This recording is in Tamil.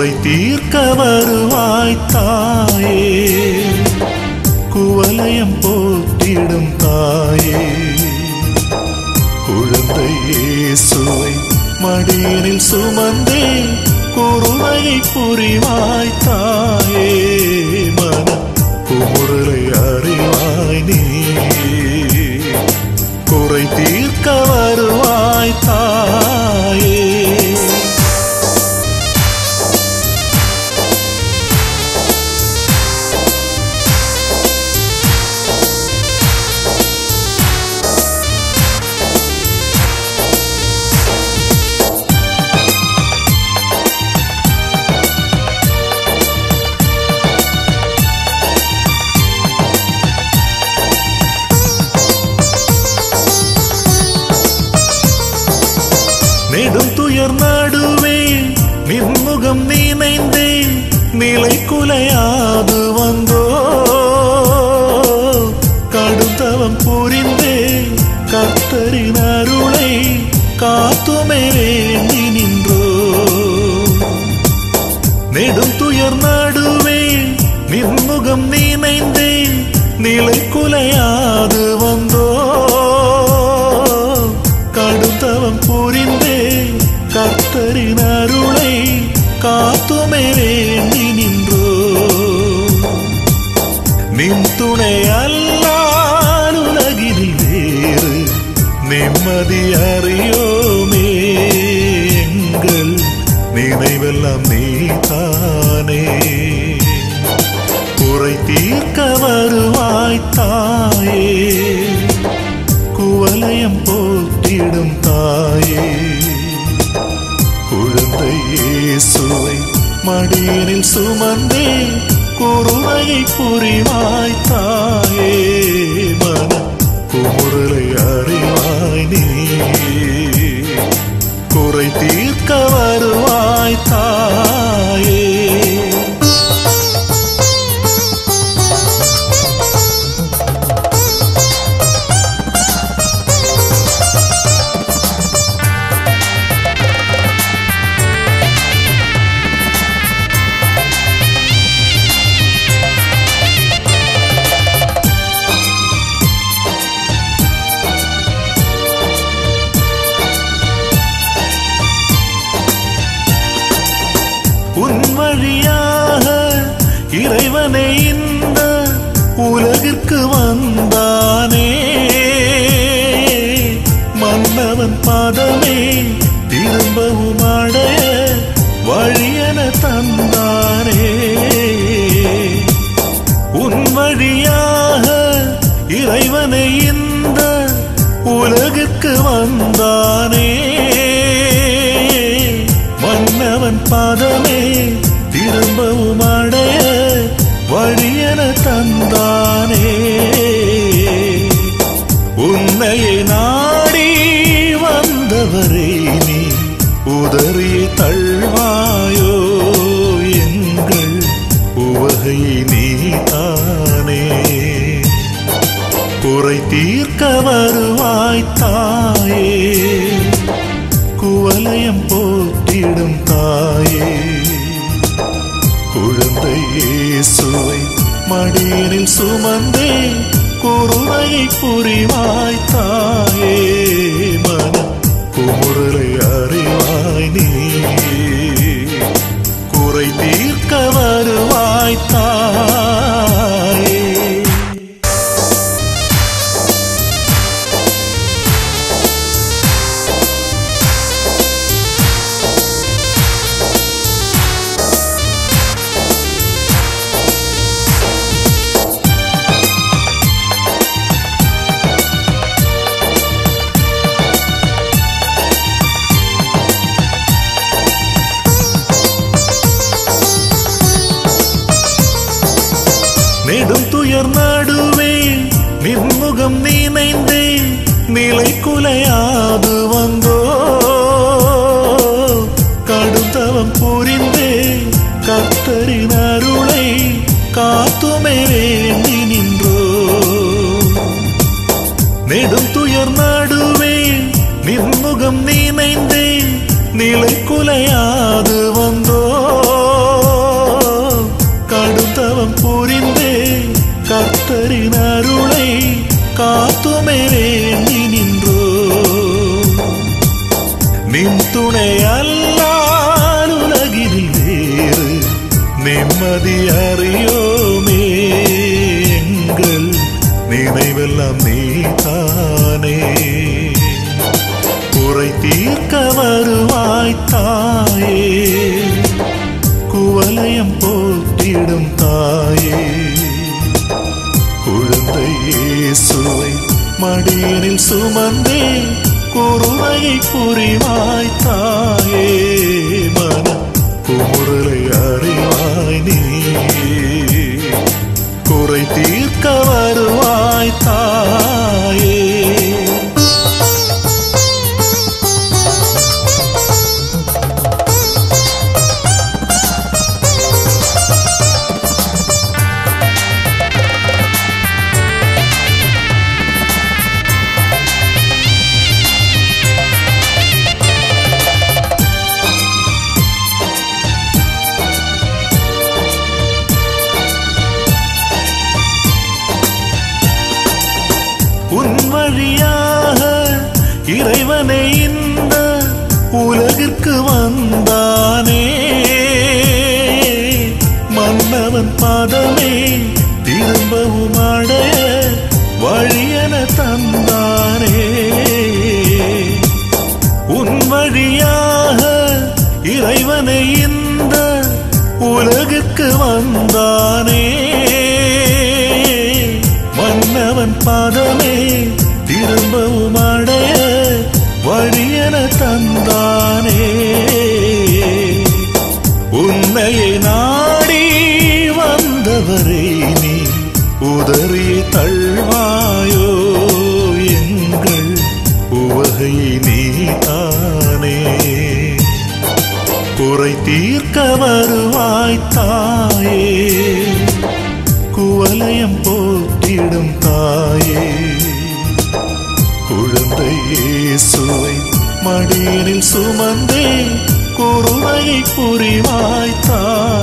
குறை தீர்க்க வருவாய் தாயே குவலயம் போற்றிடும் தாயே குழந்தை இயேசுவை மடியினில் சுமந்தே குருமையை புரிவாய் தாயே மன குமுறலை அறிவாய் நீ குறை தீர்க்க வருவாய் தாயே நெடும் துயர் நடுவே நின்முகம் நினைந்தே நிலை குலையாது வந்தோ கடுத்தவம் புரிந்தே கர்த்தரின் அருளை காத்துமே வேண்டி நின்றோ நெடும் துயர் நடுவே நின்முகம் நினைந்தே நிலை குலையாது வந்தோ கடுத்தவம் புரிந்தே கர்த்தரின் அருளை காத்துமே வேண்டி நின்றோ நின் துணை அல்லால் உலகினில் வேறு நிம்மதி அறியோமே எங்கள் நினைவெல்லாம் நீ தானே குறை தீர்க்க வருவாய் தாயே குவலயம் போற்றிடும் தாயே குழந்தை இயேசுவை மடியினில் சுமந்தே குருமையை புரிவாய் தாயே மன குமுறலை அறிவாய் நீ குறை தீர்க்க வருவாய் தாயே உன் வழியாக இறைவனை இந்த உலகிற்கு வந்தானே மன்னவன் பாதமே திரும்பவும் அடைய வழியென தந்தானே உன் வழியாக இறைவனை இந்த உலகிற்கு வந்தானே மன்னவன் பாதமே திரும்பவும் அடைய வழியென தந்தானே உன்னையே நாடி வந்தவரை நீ உதறி தள்வாயோ எங்கள் உவகை நீ தானே குறை தீர்க்க வருவாய் தாயே குவலயம் போற்றிடும் தாயே குழந்தை இயேசுவை மடியினில் சுமந்தே குருமையை புரிவாய் தாயே மன குமுறலை அறிவாய் நீ குறை தீர்க்க வருவாய் தாயே நெடும் துயர் நடுவே நின்முகம் நினைந்தே நிலை குலையாது வந்தோ கடுத்தவம் புரிந்தே கர்த்தரின் அருளை காத்துமே வேண்டி நின்றோ நெடும் துயர் நடுவே நின்முகம் நினைந்தே நிலை குலையாது வந்தோ நிம்மதி அறியோமே எங்கள் நினைவெல்லாம் நீதானே குறை தீர்க்க வருவாய் தாயே குவலயம் போட்டிடும் தாயே குழந்தை இயேசுவை மடியனில் சுமந்தே குருமையை புரிவாய் தாயே மன குமுறலை அறிவாய் நீ குறை தீர்க்க வருவாய் தாயே உன் வழியாக இறைவனை இந்த உலகிற்கு வந்தானே மன்னவன் பாதமே திரும்பவும் அடைய வழியென தந்தானே உன் வழியாக இறைவனை இந்த உலகுக்கு வந்தானே மன்னவன் பாதமே திரும்பவும் அடைய வழியென தந்தானே உன்னையை நாடி வந்தவரை நீ உதறி தள்வாயோ எங்கள் உவகை நீ தானே குறை தீர்க்க வருவாய் தாயே குவலயம் போட்டிடும் தாயே குழந்தை இயேசுவை மடியனில் சுமந்தே குருமையை புரிவாய் தாயே